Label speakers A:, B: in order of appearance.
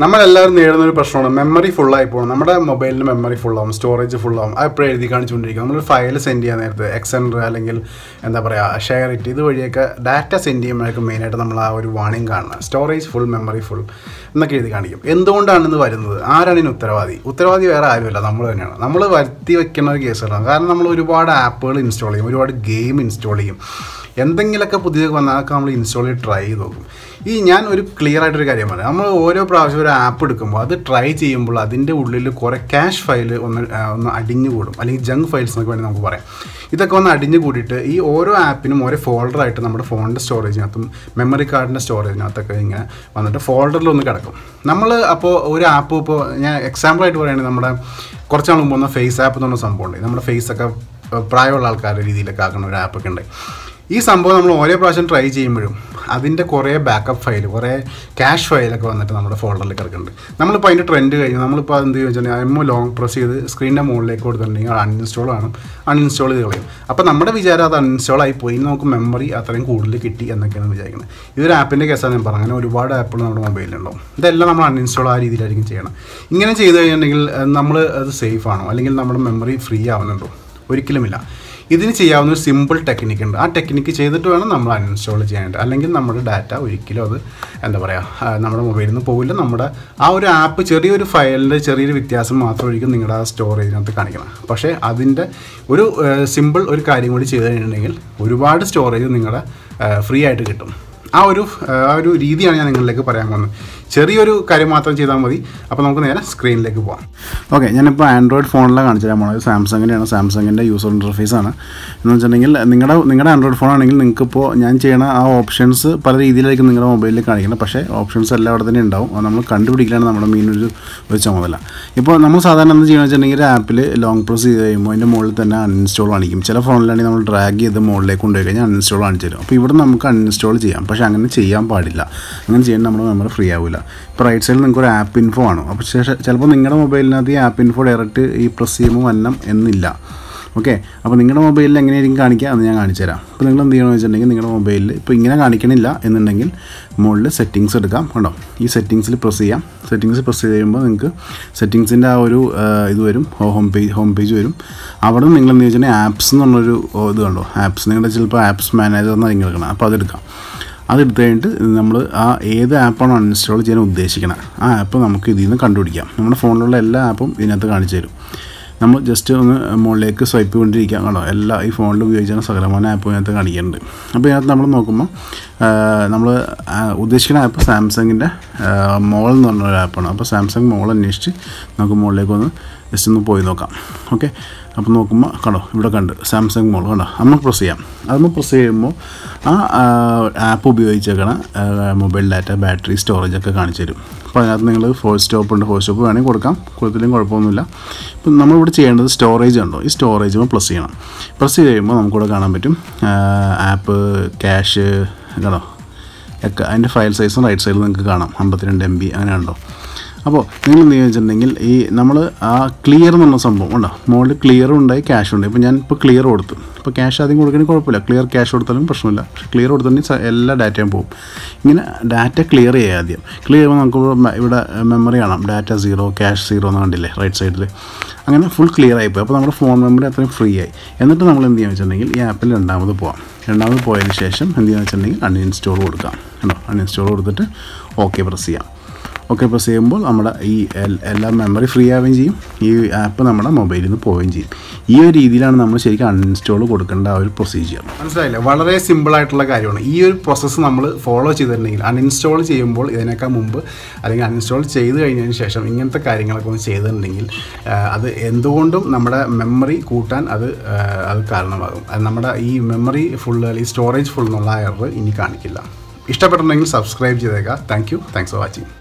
A: നമ്മളെല്ലാവരും നേരിടുന്ന ഒരു പ്രശ്നമാണ് മെമ്മറി ഫുള്ളായി പോകും നമ്മുടെ മൊബൈലിന് മെമ്മറി ഫുള്ളാവും സ്റ്റോറേജ് ഫുള്ളാവും അത് എപ്പോഴും എഴുതി കാണിച്ചുകൊണ്ടിരിക്കും നമ്മൾ ഫയൽ സെൻഡ് ചെയ്യാൻ നേരത്ത് എക്സെൻഡർ അല്ലെങ്കിൽ എന്താ പറയുക ഷെയർ ഇറ്റ് ഇതുവഴിയൊക്കെ ഡാറ്റ സെൻഡ് ചെയ്യുമ്പോഴൊക്കെ മെയിനായിട്ട് നമ്മൾ ആ ഒരു വാണിംഗ് കാണുന്നത് സ്റ്റോറേജ് ഫുൾ മെമ്മറി ഫുൾ എന്നൊക്കെ എഴുതി കാണിക്കും എന്തുകൊണ്ടാണ് ഇത് വരുന്നത് ആരാണ് ഇതിന് ഉത്തരവാദി ഉത്തരവാദി വേറെ ആരുമല്ല നമ്മൾ തന്നെയാണ് നമ്മൾ വരുത്തി വെക്കുന്ന ഒരു കേസുകളാണ് കാരണം നമ്മൾ ഒരുപാട് ആപ്പുകൾ ഇൻസ്റ്റാൾ ചെയ്യും ഒരുപാട് ഗെയിം ഇൻസ്റ്റാൾ ചെയ്യും എന്തെങ്കിലുമൊക്കെ പുതിയത് വന്നാൽ അതൊക്കെ നമ്മൾ ഇൻസ്റ്റാൾ ചെയ്ത് ട്രൈ ചെയ്ത് നോക്കും ഈ ഞാൻ ഒരു ക്ലിയർ ആയിട്ടൊരു കാര്യം പറയാം നമ്മൾ ഓരോ പ്രാവശ്യം ഒരു ആപ്പ് എടുക്കുമ്പോൾ അത് ട്രൈ ചെയ്യുമ്പോൾ അതിൻ്റെ ഉള്ളിൽ കുറേ ക്യാഷ് ഫയൽ ഒന്ന് ആ, ഒന്ന് അടിഞ്ഞു കൂടും അല്ലെങ്കിൽ ജങ്ക് ഫയൽസ് എന്നൊക്കെ വേണമെങ്കിൽ നമുക്ക് പറയാം ഇതൊക്കെ ഒന്ന് അടിഞ്ഞു കൂടിയിട്ട് ഈ ഓരോ ആപ്പിനും ഓരോ ഫോൾഡറായിട്ട് നമ്മുടെ ഫോണിൻ്റെ സ്റ്റോറേജിനകത്തും മെമ്മറി കാർഡിൻ്റെ സ്റ്റോറേജിനകത്തൊക്കെ ഇങ്ങനെ വന്നിട്ട് ഫോൾഡറിൽ ഒന്ന് കിടക്കും നമ്മൾ അപ്പോൾ ഒരു ആപ്പ് ഇപ്പോൾ ഞാൻ എക്സാമ്പിളായിട്ട് പറയുകയാണെങ്കിൽ നമ്മുടെ കുറച്ച് നാൾ മുമ്പ് വന്ന ഫേസ് ആപ്പ് എന്ന് പറഞ്ഞ സംഭവം ഉണ്ട് നമ്മുടെ ഫേസൊക്കെ പ്രായമുള്ള ആൾക്കാരുടെ രീതിയിലൊക്കെ ആക്കുന്ന ഒരു ആപ്പൊക്കെ ഉണ്ട് ഈ സംഭവം നമ്മൾ ഓരോ പ്രാവശ്യം ട്രൈ ചെയ്യുമ്പോഴും അതിൻ്റെ കുറേ ബാക്കപ്പ് ഫയൽ കുറേ ക്യാഷ് ഫയലൊക്കെ വന്നിട്ട് നമ്മുടെ ഫോൾഡറിൽ കിടക്കുന്നുണ്ട് നമ്മളിപ്പോൾ അതിൻ്റെ ട്രെൻഡ് കഴിഞ്ഞു നമ്മളിപ്പോൾ അത് എന്ത് വെച്ചിട്ടുണ്ടെങ്കിൽ എമ്മോ ലോങ് പ്രസ് ചെയ്ത് സ്ക്രീനിൻ്റെ മുകളിലേക്ക് കൊടുത്തിട്ടുണ്ടെങ്കിൽ അൺഇൻസ്റ്റാൾ ആണ് അൺഇൻസ്റ്റാൾ ചെയ്ത് കളയും അപ്പോൾ നമ്മുടെ വിചാരം അത് അൺഇൻസ്റ്റാൾ ആയി പോയി ഇനി നമുക്ക് മെമ്മറി അത്രയും കൂടുതൽ കിട്ടി എന്നൊക്കെയാണ് വിചാരിക്കുന്നത് ഇതൊരു ആപ്പിൻ്റെ കേസാണ് ഞാൻ പറഞ്ഞത് അങ്ങനെ ഒരുപാട് ആപ്പുകൾ നമ്മുടെ മൊബൈലിലുണ്ടാവും ഇതെല്ലാം നമ്മൾ അൺഇൻസ്റ്റാൾ ആ രീതിയിലായിരിക്കും ചെയ്യണം ഇങ്ങനെ ചെയ്ത് കഴിഞ്ഞിട്ടുണ്ടെങ്കിൽ നമ്മൾ അത് സേഫ് ആണോ അല്ലെങ്കിൽ നമ്മുടെ മെമ്മറി ഫ്രീ ആവുന്നുണ്ടോ ഒരിക്കലുമില്ല ഇതിന് ചെയ്യാവുന്ന ഒരു സിമ്പിൾ ടെക്നിക്ക് ഉണ്ട് ആ ടെക്നിക്ക് ചെയ്തിട്ട് വേണം നമ്മൾ അൺഇൻസ്റ്റാൾ ചെയ്യാനായിട്ട് അല്ലെങ്കിൽ നമ്മുടെ ഡാറ്റ ഒരിക്കലും അത് എന്താ പറയുക നമ്മുടെ മൊബൈലിൽ നിന്ന് പോകില്ല നമ്മുടെ ആ ഒരു ആപ്പ് ചെറിയൊരു ഫയലിൻ്റെ ചെറിയൊരു വ്യത്യാസം മാത്രമായിരിക്കും നിങ്ങളുടെ ആ സ്റ്റോറേജിനകത്ത് കാണിക്കണം പക്ഷേ അതിൻ്റെ ഒരു സിമ്പിൾ ഒരു കാര്യം കൂടി ചെയ്ത് കഴിഞ്ഞിട്ടുണ്ടെങ്കിൽ ഒരുപാട് സ്റ്റോറേജ് നിങ്ങളുടെ ഫ്രീ ആയിട്ട് കിട്ടും ആ ഒരു ആ ഒരു രീതിയാണ് ഞാൻ നിങ്ങളിലേക്ക് പറയാൻ പോകുന്നത് ചെറിയൊരു കാര്യം മാത്രം ചെയ്താൽ മതി അപ്പോൾ നമുക്ക് നേരെ സ്ക്രീനിലേക്ക് പോകാം ഓക്കെ ഞാനിപ്പോൾ ആൻഡ്രോയിഡ് ഫോണിലാണ് കാണിച്ചു തരാൻ പോകുന്നത് സാംസങ്ങിൻ്റെയാണ് സാംസങ്ങിൻ്റെ യൂസർ ഇൻ്റർഫേസ് ആണ് എന്ന് വെച്ചിട്ടുണ്ടെങ്കിൽ നിങ്ങളുടെ നിങ്ങളുടെ ആൻഡ്രോയിഡ് ഫോൺ ആണെങ്കിൽ നിങ്ങൾക്കിപ്പോൾ ഞാൻ ചെയ്യണ ആ ഓപ്ഷൻസ് പല രീതിയിലായിരിക്കും നിങ്ങളുടെ മൊബൈലിൽ കാണിക്കുന്നത് പക്ഷേ ഓപ്ഷൻസ് എല്ലാം അവിടെ തന്നെ ഉണ്ടാവും അത് നമ്മൾ കണ്ടുപിടിക്കലാണ് നമ്മുടെ മെയിൻ ഒരു ഒരു ചുമതല ഇപ്പോൾ നമ്മൾ സാധാരണ എന്ത് ചെയ്യുന്നത് വെച്ചിട്ടുണ്ടെങ്കിൽ ഒരു ആപ്പിൽ ലോങ് പ്രസ് ചെയ്ത് കഴിയുമ്പോൾ അതിൻ്റെ മുകളിൽ തന്നെ അൺഇൻസ്റ്റാൾ കാണിക്കും ചില ഫോണിലാണെങ്കിൽ നമ്മൾ ഡ്രാഗ് ചെയ്ത് മുകളിലേക്ക് കൊണ്ടുപോയി കഴിഞ്ഞാൽ അൺഇൻസ്റ്റാൾ കാണിച്ചു തരും അപ്പോൾ ഇവിടെ നമുക്ക് അൺഇൻസ്റ്റാൾ ചെയ്യാം പക്ഷേ അങ്ങനെ ചെയ്യാൻ പാടില്ല അങ്ങനെ ചെയ്യാൻ നമ്മുടെ മെമ്മറി ഫ്രീ ആവില്ല ഇപ്പോൾ റൈറ്റ് സൈഡിൽ നിങ്ങൾക്ക് ഒരു ആപ്പ് ഇൻഫോ ആണ് അപ്പോൾ ശേഷം ചിലപ്പോൾ നിങ്ങളുടെ മൊബൈലിനകത്ത് ഈ ആപ്പ് ഇൻഫോ ഡയറക്റ്റ് ഈ പ്രസ് ചെയ്യുമ്പോൾ വന്നം എന്നില്ല ഓക്കെ അപ്പോൾ നിങ്ങളുടെ മൊബൈലിൽ എങ്ങനെയായിരിക്കും കാണിക്കുക അത് ഞാൻ കാണിച്ചു തരാം അപ്പോൾ നിങ്ങൾ എന്ത് ചെയ്യണമെന്ന് വെച്ചിട്ടുണ്ടെങ്കിൽ നിങ്ങളുടെ മൊബൈലിൽ ഇപ്പോൾ ഇങ്ങനെ കാണിക്കണില്ല എന്നുണ്ടെങ്കിൽ മുകളിൽ സെറ്റിങ്സ് എടുക്കാം കണ്ടോ ഈ സെറ്റിങ്സിൽ പ്രസ് ചെയ്യാം സെറ്റിങ്സ് പ്രസ് ചെയ്ത് കഴിയുമ്പോൾ നിങ്ങൾക്ക് സെറ്റിങ്സിൻ്റെ ആ ഒരു ആ, ഇത് വരും ഹോം പേജ് ഹോം പേജ് വരും അവിടെ നിന്ന് നിങ്ങൾ എന്ത് വെച്ചിട്ടുണ്ടെങ്കിൽ ആപ്സ് എന്ന് പറഞ്ഞൊരു ഓ, ഇത് കണ്ടോ ആപ്സ് നിങ്ങളുടെ ചിലപ്പോൾ ആപ്സ് മാനേജർ എന്നായിരിക്കും എടുക്കണം അപ്പോൾ അതെടുക്കാം അതെടുത്ത് കഴിഞ്ഞിട്ട് നമ്മൾ ആ ഏത് ആപ്പാണോ അൺഇൻസ്റ്റാൾ ചെയ്യാൻ ഉദ്ദേശിക്കുന്നത് ആ ആപ്പ് നമുക്ക് ഇതിൽ നിന്ന് കണ്ടുപിടിക്കാം നമ്മുടെ ഫോണിലുള്ള എല്ലാ ആപ്പും ഇതിനകത്ത് കാണിച്ചു തരും നമ്മൾ ജസ്റ്റ് ഒന്ന് മുകളിലേക്ക് സ്വൈപ്പ് കൊണ്ടിരിക്കാം കണ്ടോ എല്ലാ ഈ ഫോണിൽ ഉപയോഗിച്ചാൽ സകലമായ ആപ്പ് ഇതിനകത്ത് കാണിക്കുന്നുണ്ട് അപ്പോൾ ഇതിനകത്ത് നമ്മൾ നോക്കുമ്പോൾ നമ്മൾ ഉദ്ദേശിക്കുന്ന ആപ്പ് സാംസങ്ങിൻ്റെ മോൾ എന്ന് പറഞ്ഞൊരു ആപ്പാണ് അപ്പോൾ സാംസങ് മോൾ അന്വേഷിച്ച് നമുക്ക് മുകളിലേക്ക് ഒന്ന് ജസ്റ്റ് ഒന്ന് പോയി നോക്കാം ഓക്കെ അപ്പോൾ നോക്കുമ്പോൾ കണ്ടോ ഇവിടെ കണ്ട് സാംസങ് മോൾ കണ്ടോ നമ്മൾ പ്രസ് ചെയ്യാം അതൊന്ന് പ്രസ് ചെയ്യുമ്പോൾ ആ ആപ്പ് ഉപയോഗിച്ചേക്കണ മൊബൈൽ ഡാറ്റ ബാറ്ററി സ്റ്റോറേജ് ഒക്കെ കാണിച്ചു തരും അപ്പോൾ അതിനകത്ത് നിങ്ങൾ ഫോർ സ്റ്റോപ്പ് ഉണ്ട് ഫോർ സ്റ്റോപ്പ് വേണമെങ്കിൽ കൊടുക്കാം കൊടുത്തില്ലെങ്കിൽ കുഴപ്പമൊന്നുമില്ല ഇപ്പം നമ്മളിവിടെ ചെയ്യേണ്ടത് സ്റ്റോറേജ് ഉണ്ടോ ഈ സ്റ്റോറേജ് പ്ലസ് ചെയ്യണം പ്രസ് ചെയ്ത് കഴിയുമ്പോൾ നമുക്കിവിടെ കാണാൻ പറ്റും ആപ്പ് ക്യാഷ് കണ്ടോ ഒക്കെ അതിൻ്റെ ഫയൽ സൈസും റൈറ്റ് സൈഡിൽ നിങ്ങൾക്ക് കാണാം അമ്പത്തിരണ്ട് എം ബി അങ്ങനെ ഉണ്ടോ അപ്പോൾ നിങ്ങൾ എന്ത് ചെയ്യുക വെച്ചിട്ടുണ്ടെങ്കിൽ ഈ നമ്മൾ ആ ക്ലിയർ എന്നുള്ള സംഭവം ഉണ്ടോ മുകളിൽ ക്ലിയറും ഉണ്ടായി ക്യാഷും ഉണ്ട് ഇപ്പോൾ ഞാൻ ഇപ്പോൾ ക്ലിയർ കൊടുത്തു ഇപ്പോൾ ക്യാഷ് ആദ്യം കൊടുക്കണമെങ്കിൽ കുഴപ്പമില്ല ക്ലിയർ ക്യാഷ് കൊടുത്താലും പ്രശ്നമില്ല പക്ഷേ ക്ലിയർ കൊടുത്തിട്ടുണ്ടെങ്കിൽ സ- എല്ലാ ഡാറ്റയും പോകും ഇങ്ങനെ ഡാറ്റ ക്ലിയർ ചെയ്യുക ആദ്യം ക്ലിയർ ചെയ്യുമ്പോൾ നമുക്ക് ഇവിടെ മ- ഇവിടെ മെമ്മറി കാണാം ഡാറ്റ സീറോ ക്യാഷ് സീറോ എന്ന് കണ്ടില്ലേ റൈറ്റ് സൈഡിൽ അങ്ങനെ ഫുൾ ക്ലിയർ ആയിപ്പോയി അപ്പോൾ നമ്മുടെ ഫോൺ മെമ്മറി അത്രയും ഫ്രീ ആയി എന്നിട്ട് നമ്മൾ എന്ത് ചെയ്യുക വെച്ചിട്ടുണ്ടെങ്കിൽ ഈ ആപ്പിൽ രണ്ടാമത് പോവാം രണ്ടാമത് പോയതിന് ശേഷം എന്ത് ചെയ്യുക വെച്ചിട്ടുണ്ടെങ്കിൽ അൺഇൻസ്റ്റാൾ കൊടുക്കാം കേട്ടോ അൺഇൻസ്റ്റാൾ കൊടുത്തിട്ട് ഓക്കെ പ്രസ് ചെയ്യാം ഓക്കെ പ്രസ് ചെയ്യുമ്പോൾ നമ്മുടെ ഈ എൽ- എല്ലാം മെമ്മറി ഫ്രീ ആവുകയും ചെയ്യും ഈ ആപ്പ് നമ്മുടെ മൊബൈലിൽ നിന്ന് പോവുകയും ചെയ്യും ഈ ഒരു രീതിയിലാണ് നമ്മൾ ശരിക്കും അൺഇൻസ്റ്റാൾ കൊടുക്കേണ്ട ആ ഒരു പ്രൊസീജിയർ മനസ്സിലായില്ലേ വളരെ സിമ്പിൾ ആയിട്ടുള്ള കാര്യമാണ് ഈ ഒരു പ്രോസസ്സ് നമ്മൾ ഫോളോ ചെയ്തിട്ടുണ്ടെങ്കിൽ അൺഇൻസ്റ്റാൾ ചെയ്യുമ്പോൾ ഇതിനേക്കാൾ മുമ്പ് അല്ലെങ്കിൽ അൺഇൻസ്റ്റാൾ ചെയ്ത് കഴിഞ്ഞതിന് ശേഷം ഇങ്ങനത്തെ കാര്യങ്ങളൊക്കെ ഒന്ന് ചെയ്തിട്ടുണ്ടെങ്കിൽ ആ, അത് എന്തുകൊണ്ടും നമ്മുടെ മെമ്മറി കൂട്ടാൻ അത് ആ, അത് കാരണമാകും അത് നമ്മുടെ ഈ മെമ്മറി ഫുൾ അല്ലെങ്കിൽ സ്റ്റോറേജ് ഫുൾ എന്നുള്ള എറർ ഇനി കാണിക്കില്ല ഇഷ്ടപ്പെട്ടിട്ടുണ്ടെങ്കിൽ സബ്സ്ക്രൈബ് ചെയ്തേക്കാം thank you thanks for watching